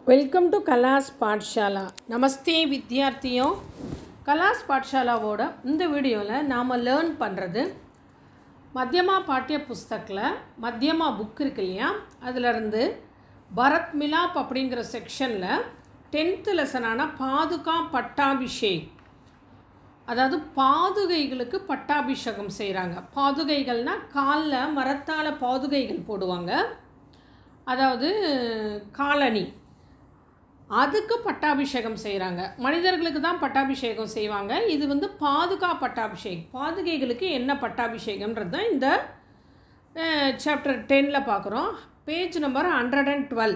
welcome to கலாஸ் பாட்ஷாலா நமஸ்தே வித்யார்த்தியோ கலாஸ் பாட்ஷாலாவோட இந்த வீடியோவில் நாம் லேர்ன் பண்ணுறது மத்தியமா பாட்டிய புஸ்தகில் மத்தியமா புக் இருக்கு இல்லையா அதிலிருந்து பரத் மிலாப் அப்படிங்கிற செக்ஷனில் டென்த்து லெசனான பாதுகா பட்டாபிஷேக் அதாவது பாதுகைகளுக்கு பட்டாபிஷேகம் செய்கிறாங்க பாதுகைகள்னால் காலில் மரத்தால் பாதுகைகள் போடுவாங்க அதாவது காலணி அதுக்கு பட்டாபிஷேகம் செய்கிறாங்க மனிதர்களுக்கு தான் பட்டாபிஷேகம் செய்வாங்க இது வந்து பாதுகா பட்டாபிஷேக் பாதுகைகளுக்கு என்ன பட்டாபிஷேகம்ன்றது தான் இந்த சாப்டர் டென்னில் பார்க்குறோம் page number hundred and twelve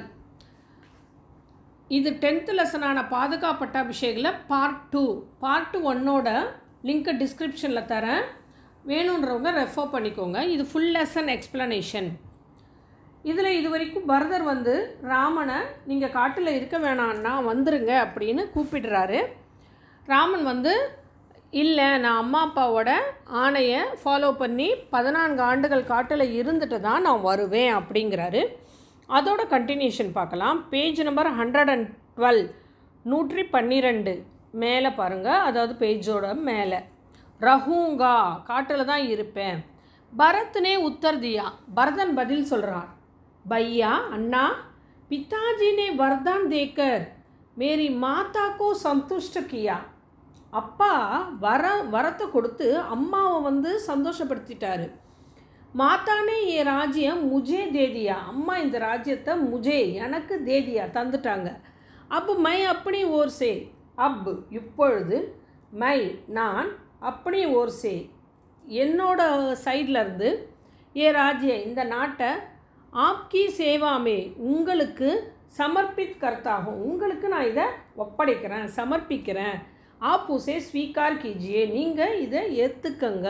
இது டென்த்து லெசனான பாதுகா பட்டாபிஷேகில் பார்ட் டூ பார்ட் ஒன்னோட லிங்க்கை டிஸ்கிரிப்ஷனில் தரேன் வேணுன்றவங்க ரெஃபர் பண்ணிக்கோங்க இது ஃபுல் லெசன் எக்ஸ்ப்ளனேஷன் இதில் இது வரைக்கும் பரதர் வந்து ராமனை நீங்கள் காட்டில் இருக்க வேணான்னா வந்துருங்க அப்படின்னு கூப்பிடுறாரு ராமன் வந்து இல்லை நான் அம்மா அப்பாவோட ஆணையை ஃபாலோ பண்ணி பதினான்கு ஆண்டுகள் காட்டில் இருந்துட்டு தான் நான் வருவேன் அப்படிங்கிறாரு அதோட கண்டினியூஷன் பார்க்கலாம் page number hundred and twelve நூற்றி பன்னிரெண்டு மேலே பாருங்கள் அதாவது பேஜோட மேலே ரஹூங்கா காட்டில் தான் இருப்பேன் பரத்னே உத்தர் தியா பரதன் பதில் சொல்கிறார் भैया अन्ना पिताजी ने वरदान देकर मेरी माता को संतुष्ट किया அப்பா வர வரத்தை கொடுத்து அம்மாவை வந்து சந்தோஷப்படுத்திட்டாரு மாத்தானே ஏ ராஜ்யம் முஜே தேதியா அம்மா இந்த ராஜ்யத்தை முஜே எனக்கு தேதியா தந்துட்டாங்க அப் மை அப்படி ஓர் சே அப் இப்பொழுது மை நான் அப்படி ஓர் சே என்னோட சைட்லேருந்து ஏ ராஜ்ய இந்த நாட்டை ஆப்கி சேவாமே உங்களுக்கு சமர்ப்பித் கர்த்தாகும் உங்களுக்கு நான் இதை ஒப்படைக்கிறேன் சமர்ப்பிக்கிறேன் ஆப் உசே ஸ்வீகார் கீஜியே நீங்கள் இதை ஏற்றுக்கங்க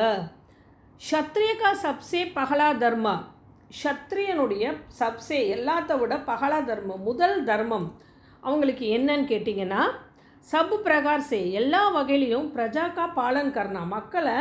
ஷத்ரிய கா சப்சே பகலா தர்மா ஷத்ரியனுடைய சப்சே எல்லாத்த விட பகலா தர்மம் முதல் தர்மம் அவங்களுக்கு என்னன்னு கேட்டிங்கன்னா சப் பிரகார் சே எல்லா வகையிலையும் பிரஜாக்கா பாலன் கர்ணா மக்களை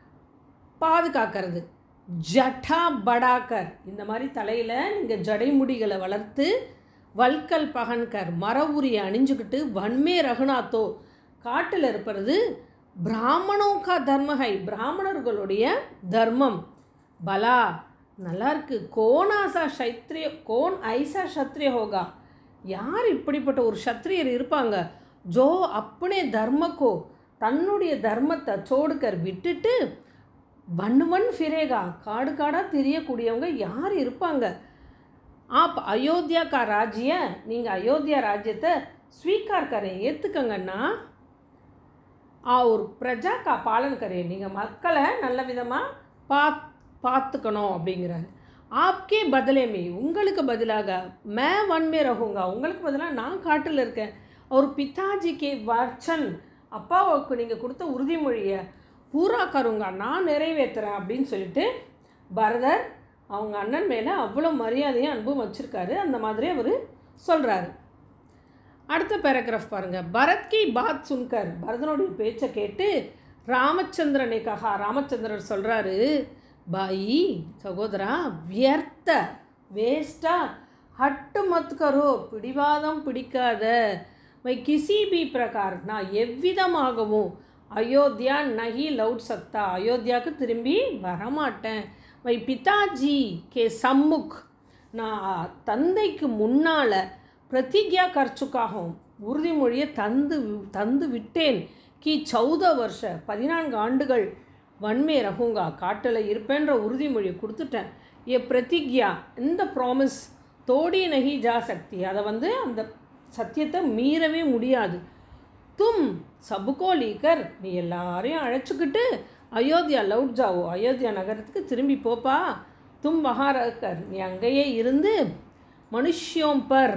பாதுகாக்கிறது ஜட்டா படாக்கர் இந்த மாதிரி தலையில் நீங்கள் ஜடைமுடிகளை வளர்த்து வல்கல் பகன்கர் மர உரியை அணிஞ்சுக்கிட்டு வன்மே ரகுநாத்தோ காட்டில் இருப்பது பிராமணோக்கா தர்மகை பிராமணர்களுடைய தர்மம் பலா நல்லா இருக்கு கோனாசா சைத்ரிய கோன் ஐசா சத்ரிய ஹோகா யார் இப்படிப்பட்ட ஒரு சத்திரியர் இருப்பாங்க ஜோ அப்பனே தர்மக்கோ தன்னுடைய தர்மத்தை சோடுக்கர் விட்டுட்டு வன் வன் ஃபிரேகா காடு காடாக தெரியக்கூடியவங்க யார் இருப்பாங்க ஆப் அயோத்தியா கா ராஜ்ய நீங்கள் அயோத்தியா ராஜ்யத்தை ஸ்வீகார் கரேன் ஏற்றுக்கங்கன்னா ஆ ஒரு பிரஜா கா பாலன் கரேன் நீங்கள் மக்களை நல்ல விதமாக பா பார்த்துக்கணும் அப்படிங்கிறாரு ஆப்கே பதிலேமே உங்களுக்கு பதிலாக மே வன்மே ரகுங்க உங்களுக்கு பதிலாக நான் காட்டில் இருக்கேன் அவர் பிதாஜிக்கு வர்ச்சன் அப்பாவுக்கு நீங்கள் கொடுத்த உறுதிமொழியை பூரா கருங்க நான் நிறைவேற்றுறேன் அப்படின்னு சொல்லிட்டு பரதர் அவங்க அண்ணன் மேலே அவ்வளோ மரியாதையும் அன்பும் வச்சுருக்காரு அந்த மாதிரி அவர் சொல்கிறாரு அடுத்த பேராகிராஃப் பாருங்கள் பரத் கி பாத் சுன்கர் பரதனுடைய பேச்சை கேட்டு ராமச்சந்திரனை கஹா ராமச்சந்திரன் சொல்கிறாரு பாயி சகோதரா வியர்த்த வேஸ்டா ஹட்டு மத் கரோ பிடிவாதம் பிடிக்காத வை கிசி பி பிரகார் நான் எவ்விதமாகவும் அயோத்தியா நகி லவுட் சத்தா அயோத்தியாவுக்கு திரும்பி வரமாட்டேன் வை பிதாஜி கே சம்முக் நான் தந்தைக்கு முன்னால் பிரதிஜா கர்ச்சுக்காகவும் உறுதிமொழியை தந்து தந்து விட்டேன் கி சௌத வருஷ பதினான்கு ஆண்டுகள் வன்மே ரகுங்கா காட்டில் இருப்பேன்ற உறுதிமொழியை கொடுத்துட்டேன் ஏ பிரதிக்யா இந்த ப்ராமிஸ் தோடி நகி ஜா சக்தி அதை வந்து அந்த சத்தியத்தை மீறவே முடியாது தும் சபுக்கோ லீக்கர் நீ எல்லாரையும் அழைச்சிக்கிட்டு அயோத்தியா லவுட் ஜாவோ அயோத்தியா நகரத்துக்கு திரும்பி போப்பா தும் மகாரக்கர் நீ அங்கேயே இருந்து மனுஷ்யோம் பர்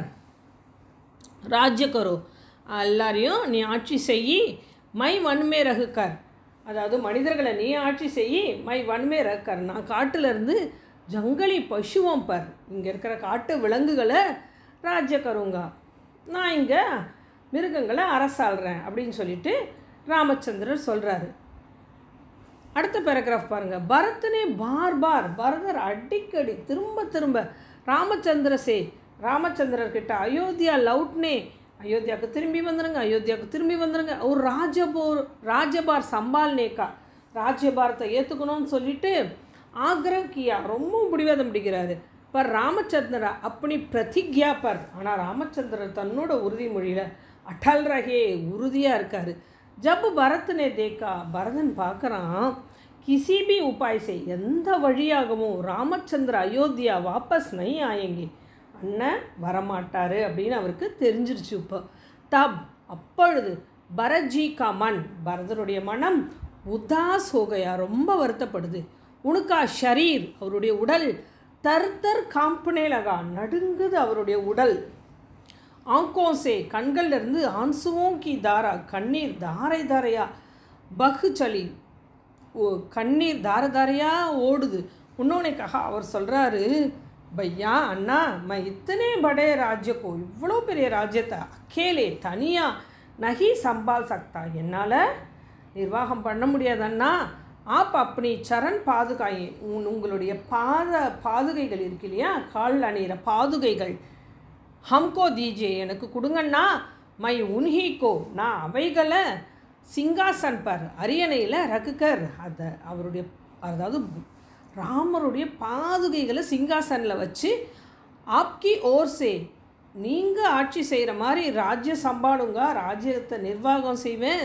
ராஜ்யக்கரோ எல்லாரையும் நீ ஆட்சி செய்யி மை வன்மே ரகுக்கர் அதாவது மனிதர்களை நீ ஆட்சி செய்யி மை வன்மே ரகுக்கர் நான் காட்டிலேருந்து ஜங்களி பசுவோம் பர் இங்கே இருக்கிற காட்டு விலங்குகளை ராஜ்யக்கருங்க நான் இங்கே மிருகங்களை அரசாள்றேன் அப்படின்னு சொல்லிட்டு ராமச்சந்திரர் சொல்கிறாரு அடுத்த பேராகிராஃப் பாருங்கள் பரதனே பார் பார் பரதர் அடிக்கடி திரும்ப திரும்ப ராமச்சந்திர சே ராமச்சந்திரர் கிட்ட அயோத்தியா லவுட்னே அயோத்தியாவுக்கு திரும்பி வந்துடுங்க அயோத்தியாவுக்கு திரும்பி வந்துடுங்க ஒரு ராஜபோர் ராஜபார் சம்பால்னேக்கா ராஜ்யபாரத்தை ஏற்றுக்கணும்னு சொல்லிட்டு ஆக்ரஹ் கியா ரொம்ப முடிவாதம் பிடிக்கிறாரு பர் ராமச்சந்திரா அப்படி பிரதிக்யா பர் ஆனால் ராமச்சந்திரர் தன்னோட உறுதிமொழியில் அட்டல் ரகே உறுதியாக இருக்கார் ஜப் பரத்னே தேக்கா பரதன் பார்க்குறான் கிசி பி உபாய் செய் எந்த வழியாகவும் ராமச்சந்திர அயோத்தியா வாபஸ் நை ஆயங்கி அண்ணன் வரமாட்டார் அப்படின்னு அவருக்கு தெரிஞ்சிருச்சு இப்போ தப் அப்பொழுது பரஜி கா மன் பரதனுடைய மனம் உதாஸ் ஹோகையா ரொம்ப வருத்தப்படுது உனக்கா ஷரீர் அவருடைய உடல் தர் தர் காம்பனே லகா நடுங்குது அவருடைய உடல் ஆங்கோசே கண்கள்ல இருந்து ஆன்சுவோம் கி தாரா கண்ணீர் தாரை தாரையா பகு சலி ஓ கண்ணீர் தார தாரையா ஓடுது உன்னோனே கஹா அவர் சொல்கிறாரு பையா அண்ணா ம இத்தனை படே ராஜ்யக்கோ இவ்வளோ பெரிய ராஜ்யத்தை அக்கேலே தனியாக நகி சம்பால் சக்தா என்னால் நிர்வாகம் பண்ண முடியாது அண்ணா ஆப் அப்படி சரண் பாதுகாய் உன் உங்களுடைய பாத பாதுகைகள் இருக்கு இல்லையா கால் அணிகிற பாதுகைகள் ஹம்கோ தீஜே எனக்கு கொடுங்கண்ணா மை உன்ஹிக்கோ நான் அவைகளை சிங்காசன் பர் அரியணையில் ரகுக்கர் அதை அவருடைய அதாவது ராமருடைய பாதுகைகளை சிங்காசனில் வச்சு ஆப்கி ஓர்சே நீங்கள் ஆட்சி செய்கிற மாதிரி ராஜ்ய சம்பாடுங்க ராஜ்யத்தை நிர்வாகம் செய்வேன்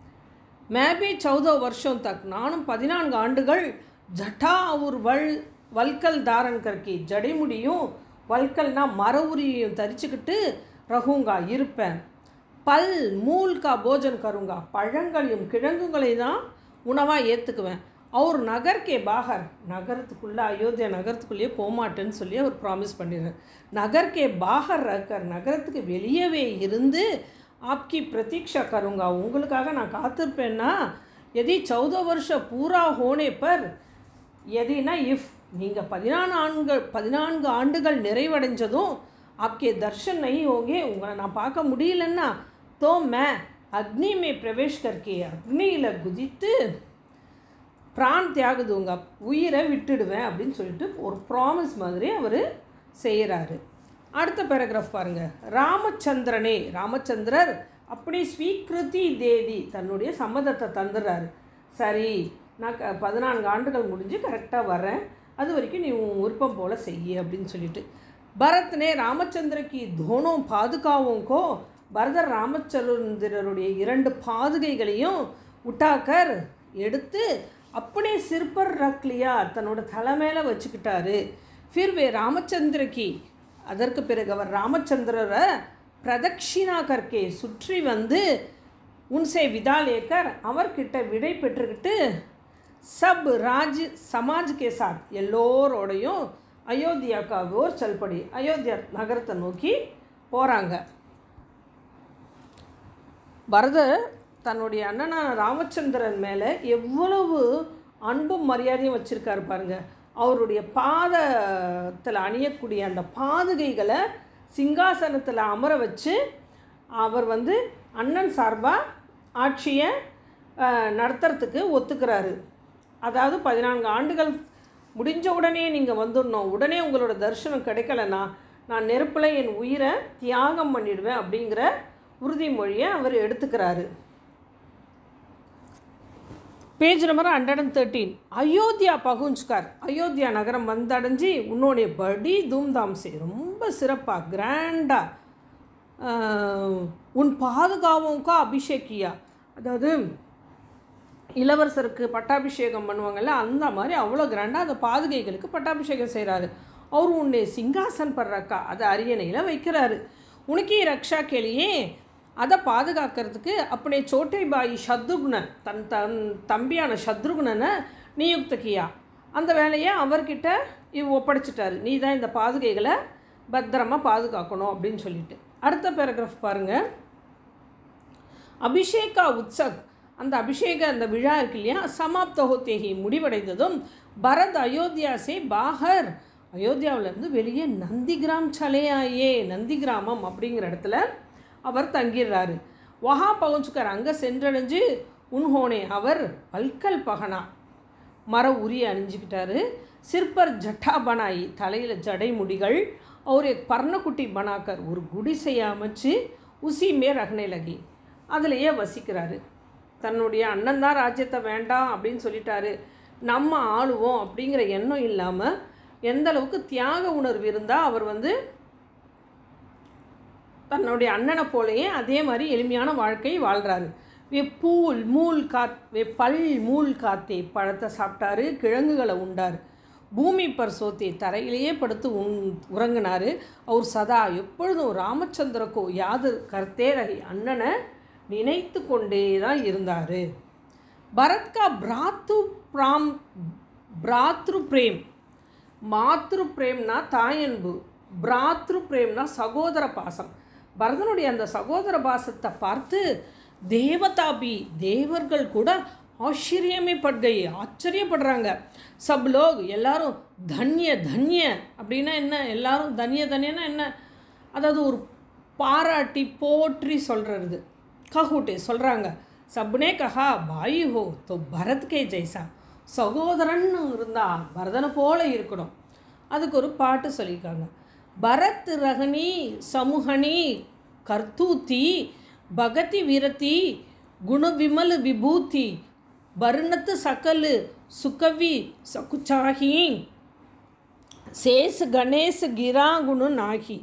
மேபி சௌதோ வருஷம் தக் நானும் பதினான்கு ஆண்டுகள் ஜட்டா ஒரு வல் வல்கல் தாரன் கற்கி ஜடைமுடியும் வல்கல்னா மர உரியும் தரிச்சுக்கிட்டு ரகுங்கா இருப்பேன் பல் மூல் கா போஜன் கருங்கா பழங்களையும் கிழங்குகளையும் தான் உணவாக ஏற்றுக்குவேன் அவர் நகர்க்கே பாகர் நகரத்துக்குள்ளே அயோத்தியா நகரத்துக்குள்ளேயே போகமாட்டேன்னு சொல்லி அவர் ப்ராமிஸ் பண்ணிடுறார் நகர்க்கே பாகர் ரக்கர் நகரத்துக்கு வெளியவே இருந்து ஆப்கி பிரதீக்ஷா கருங்கா உங்களுக்காக நான் காத்திருப்பேன்னா எதி சௌத வருஷ பூரா ஹோனே பர் எதினா இஃப் நீங்கள் பதினான்கு ஆண்கள் பதினான்கு ஆண்டுகள் நிறைவடைஞ்சதும் ஆப்கே தர்ஷன் நை ஹோகே உங்களை நான் பார்க்க முடியலன்னா தோ மே அக்னி மே பிரவேஷ் கர்க்கே அக்னியில் குதித்து பிரான் தியாகுது உங்கள் உயிரை விட்டுடுவேன் அப்படின்னு சொல்லிட்டு ஒரு ப்ராமிஸ் மாதிரி அவர் செய்கிறாரு அடுத்த பேராகிராஃப் பாருங்கள் ராமச்சந்திரனே ராமச்சந்திரர் அப்படி ஸ்வீகிருதி தேதி தன்னுடைய சம்மதத்தை தந்துடுறாரு சரி நான் க பதினான்கு ஆண்டுகள் முடிஞ்சு கரெக்டாக வரேன் அது வரைக்கும் நீ உன் விருப்பம் போல் செய்ய அப்படின்னு சொல்லிட்டு பரத்னே ராமச்சந்திரக்கு தோனம் பாதுகாவுங்கோ பரதர் ராமச்சந்திரருடைய இரண்டு பாதுகைகளையும் உட்டாக்கர் எடுத்து அப்படியே சிற்பர் ரக்லியா தன்னோட தலைமையில வச்சுக்கிட்டாரு ஃபிர்வே ராமச்சந்திரக்கு அதற்கு பிறகு அவர் ராமச்சந்திரரை பிரதக்ஷிணா கற்கே சுற்றி வந்து உன்சே விதாலேக்கர் அவர்கிட்ட விடை பெற்றுக்கிட்டு சப் ராஜ் சமாஜ் கே சாத் எல்லோரோடையும் அயோத்தியாக்கா ஓர் செல்படி அயோத்தியா நகரத்தை நோக்கி போகிறாங்க பரதர் தன்னுடைய அண்ணனான ராமச்சந்திரன் மேலே எவ்வளவு அன்பும் மரியாதையும் வச்சுருக்காரு பாருங்க அவருடைய பாதத்தில் அணியக்கூடிய அந்த பாதுகைகளை சிங்காசனத்தில் அமர வச்சு அவர் வந்து அண்ணன் சார்பாக ஆட்சியை அஹ், நடத்துறதுக்கு ஒத்துக்கிறாரு அதாவது பதினான்கு ஆண்டுகள் முடிஞ்ச உடனே நீங்கள் வந்துடணும் உடனே உங்களோட தரிசனம் கிடைக்கலனா நான் நெருப்பில் என் உயிரை தியாகம் பண்ணிடுவேன் அப்படிங்கிற உறுதிமொழியை அவர் எடுத்துக்கிறாரு page number hundred and thirteen Ayodhya பகுஞ்ச்கார் அயோத்தியா நகரம் வந்தடைஞ்சு உன்னுடைய படி தூம்தாம் சே ரொம்ப சிறப்பாக கிராண்டாக உன் பாதுகாவங்கா அபிஷேக்கியா அதாவது இளவரசருக்கு பட்டாபிஷேகம் பண்ணுவாங்கல்ல அந்த மாதிரி அவ்வளோ கிராண்டாக அந்த பாதுகைகளுக்கு பட்டாபிஷேகம் செய்கிறாரு அவர் உன்னை சிங்காசன் படுறக்கா அதை அரியணையில் வைக்கிறாரு உனக்கே ரக்ஷா கேளியே அதை பாதுகாக்கிறதுக்கு அப்படியே சோட்டை பாய் சத்ருகுணன் தன் தன் தம்பியான சத்ருகுணனை நியுக்தகியா அந்த வேலையை அவர்கிட்ட இவ் ஒப்படைச்சிட்டாரு நீ தான் இந்த பாதுகைகளை பத்திரமா பாதுகாக்கணும் அப்படின்னு சொல்லிட்டு அடுத்த பேராகிராஃப் பாருங்கள் அபிஷேகா உற்சக் அந்த அபிஷேக அந்த விழா இருக்கு இல்லையா சமாப்த ஹோத்தேகி முடிவடைந்ததும் பரத் அயோத்தியா சே பாகர் அயோத்தியாவிலேருந்து வெளியே நந்திகிராம் சலையாயே நந்திகிராமம் அப்படிங்கிற இடத்துல அவர் தங்கிடுறாரு வஹா பகுஞ்சுக்கர் அங்கே சென்றடைஞ்சு உன்ஹோனே அவர் வல்கல் பகனா மர உரிய அணிஞ்சுக்கிட்டாரு சிற்பர் ஜட்டா பனாயி தலையில் ஜடை முடிகள் और एक பர்ணக்குட்டி பனாக்கர் ஒரு குடிசையை அமைச்சு உசிமே ரகனை லகி அதுலேயே வசிக்கிறாரு தன்னுடைய அண்ணன் தான் ராஜ்யத்தை வேண்டாம் அப்படின்னு சொல்லிட்டாரு நம்ம ஆளுவோம் அப்படிங்கிற எண்ணம் இல்லாமல் எந்த அளவுக்கு தியாக உணர்வு இருந்தால் அவர் வந்து தன்னுடைய அண்ணனை போலயே அதே மாதிரி எளிமையான வாழ்க்கை வாழ்கிறாரு வே பூல் மூல் காத் வே பல் மூல் காத்தே பழத்தை சாப்பிட்டாரு கிழங்குகளை உண்டார் பூமி பர் சோத்தே தரையிலேயே படுத்து உங் உறங்கினார் அவர் சதா எப்பொழுதும் ராமச்சந்திரக்கோ யாது கர்த்தே ரகி அண்ணனை நினைத்து கொண்டே தான் இருந்தார் பரத்கா பிராத்து பிராம் பிராத்ரு பிரேம் மாத்ரு பிரேம்னா தாயன்பு பிராத்ரு பிரேம்னா சகோதர பாசம் பரதனுடைய அந்த சகோதர பாசத்தை பார்த்து தேவதாபி தேவர்கள் கூட ஆச்சரியமே பட்கை ஆச்சரியப்படுறாங்க சப் லோக் எல்லாரும் தன்ய தன்ய அப்படின்னா என்ன எல்லாரும் தன்ய தன்யனா என்ன அதாவது ஒரு பாராட்டி போற்றி சொல்கிறது கஹூட்டே சொல்கிறாங்க சப்னே கஹா பாயு ஹோ தோ பரத்கே ஜெய்சா சகோதரன்னு இருந்தால் பரதனை போல இருக்கணும் அதுக்கு ஒரு பாட்டு சொல்லியிருக்காங்க பரத் ரகணி சமுகணி கர்த்தூத்தி பகதி விரதி குணவிமல் விபூதி வருணத்து சகல் சுகவி சகுச்சாகி சேஸ் கணேஷ் கிராகுணு நாகி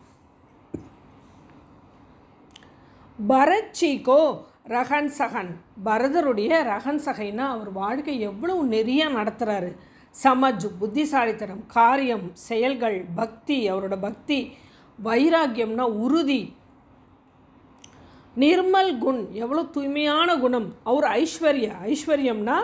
பரத்ஜிக்கோ ரகன் சகன் பரதருடைய ரகன் சகைனா அவர் வாழ்க்கை எவ்வளவு நெறியாக நடத்துகிறாரு சமஜ் புத்திசாலித்தனம் காரியம் செயல்கள் பக்தி அவரோட பக்தி வைராக்கியம்னா உறுதி நிர்மல் குண் எவ்வளோ தூய்மையான குணம் அவர் ஐஸ்வர்ய ஐஸ்வர்யம்னா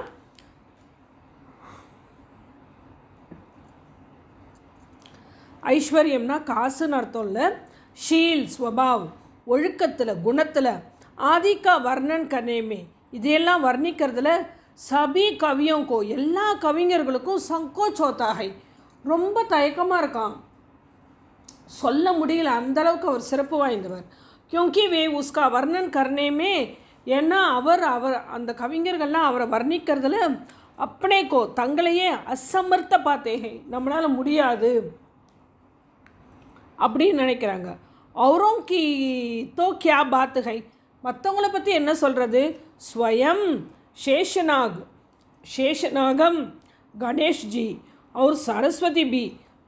ஐஸ்வர்யம்னா காசுன்னு அர்த்தம் இல்லை ஷீல் ஸ்வபாவ் ஒழுக்கத்தில் குணத்தில் ஆதிக்கா வர்ணன் கனேமே இதையெல்லாம் வர்ணிக்கிறதுல சபி கவியோங்கோ எல்லா கவிஞர்களுக்கும் சங்கோச் ஹோத்தாகை ரொம்ப தயக்கமாக இருக்கான் சொல்ல முடியல அந்தளவுக்கு அவர் சிறப்பு வாய்ந்தவர் கியோங்கி வே உஸ்கா வர்ணன் கர்ணேமே ஏன்னா அவர் அவர் அந்த கவிஞர்கள்லாம் அவரை வர்ணிக்கிறதுல அப்பனேக்கோ தங்களையே அசமர்த்த பார்த்தேகை நம்மளால் முடியாது அப்படின்னு நினைக்கிறாங்க அவரும் கி தோ கியா பாத்துகை மற்றவங்கள பற்றி என்ன சொல்கிறது ஸ்வயம் சேஷநாக் சேஷநாகம் கணேஷ்ஜி और सरस्वती भी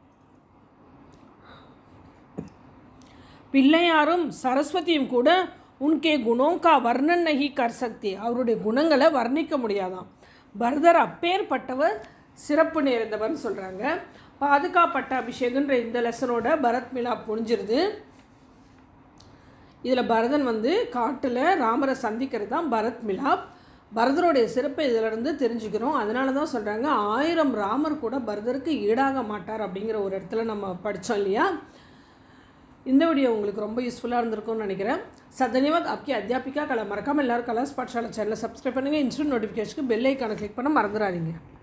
பிள்ளையாரும் சரஸ்வதியும் கூட உன்கே குணம் கா வர்ணன் நகி கர் சக்தி அவருடைய குணங்களை வர்ணிக்க முடியாதாம் பரதர் அப்பேற்பட்டவர் சிறப்பு நேர்ந்தவர்னு சொல்கிறாங்க பாதுகாப்பட்ட அபிஷேகன்ற இந்த லெசனோட பரத் மிலாப் முடிஞ்சிருது இதில் பரதன் வந்து காட்டில் ராமரை சந்திக்கிறது தான் பரத் மிலாப் பரதருடைய சிறப்பை இதிலிருந்து தெரிஞ்சுக்கிறோம் அதனால தான் சொல்கிறாங்க ஆயிரம் ராமர் கூட பரதருக்கு ஈடாக மாட்டார் அப்படிங்கிற ஒரு இடத்துல நம்ம படித்தோம் இல்லையா இந்த வீடியோ உங்களுக்கு ரொம்ப யூஸ்ஃபுல்லாக இருந்திருக்கும்னு நினைக்கிறேன் சார் தன்யவாத் आपकी அத்தியாபிகா கலை மறக்காமல் எல்லாரும் கலர்ஸ் பாட்சாலை சேனலை சப்ஸ்கிரைப் பண்ணுங்கள் இன்ஸ்டன்ட் நோட்டிஃபிகேஷனுக்கு பெல் ஐக்கானை கிளிக் பண்ண மறந்துடாதீங்க